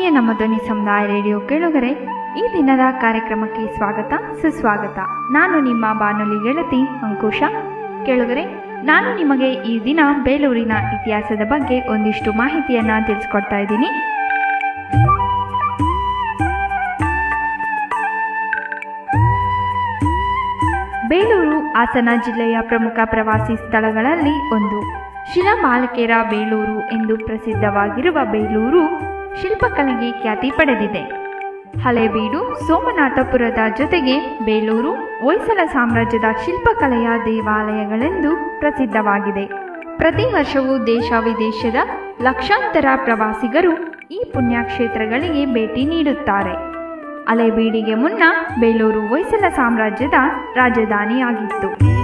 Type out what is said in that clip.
ಆತ್ಮೀಯ ನಮ್ಮ ಧ್ವನಿ ಸಮುದಾಯ ರೇಡಿಯೋ ಕೇಳುಗರೆ ಈ ದಿನದ ಕಾರ್ಯಕ್ರಮಕ್ಕೆ ಸ್ವಾಗತ ಸುಸ್ವಾಗತ ನಾನು ನಿಮ್ಮ ಬಾನುಲಿ ಗೆಳತಿ ಅಂಕುಶ ಕೇಳುಗರೆ ನಾನು ನಿಮಗೆ ಈ ದಿನ ಬೇಲೂರಿನ ಇತಿಹಾಸದ ಬಗ್ಗೆ ಒಂದಿಷ್ಟು ಮಾಹಿತಿಯನ್ನು ತಿಳಿಸ್ಕೊಡ್ತಾ ಇದ್ದೀನಿ ಬೇಲೂರು ಹಾಸನ ಜಿಲ್ಲೆಯ ಪ್ರಮುಖ ಪ್ರವಾಸಿ ಸ್ಥಳಗಳಲ್ಲಿ ಒಂದು ಶಿಲಾಮಾಲಕೇರ ಬೇಲೂರು ಎಂದು ಪ್ರಸಿದ್ಧವಾಗಿರುವ ಬೇಲೂರು ಶಿಲ್ಪಕಲೆಗೆ ಖ್ಯಾತಿ ಪಡೆದಿದೆ ಹಳೆಬೀಡು ಸೋಮನಾಥಪುರದ ಜೊತೆಗೆ ಬೇಲೂರು ಹೊಯ್ಸಳ ಸಾಮ್ರಾಜ್ಯದ ಶಿಲ್ಪಕಲೆಯ ದೇವಾಲಯಗಳೆಂದು ಪ್ರಸಿದ್ಧವಾಗಿದೆ ಪ್ರತಿ ವರ್ಷವೂ ದೇಶ ವಿದೇಶದ ಲಕ್ಷಾಂತರ ಪ್ರವಾಸಿಗರು ಈ ಪುಣ್ಯಕ್ಷೇತ್ರಗಳಿಗೆ ಭೇಟಿ ನೀಡುತ್ತಾರೆ ಹಳೆಬೀಡಿಗೆ ಮುನ್ನ ಬೇಲೂರು ಹೊಯ್ಸಳ ಸಾಮ್ರಾಜ್ಯದ ರಾಜಧಾನಿಯಾಗಿತ್ತು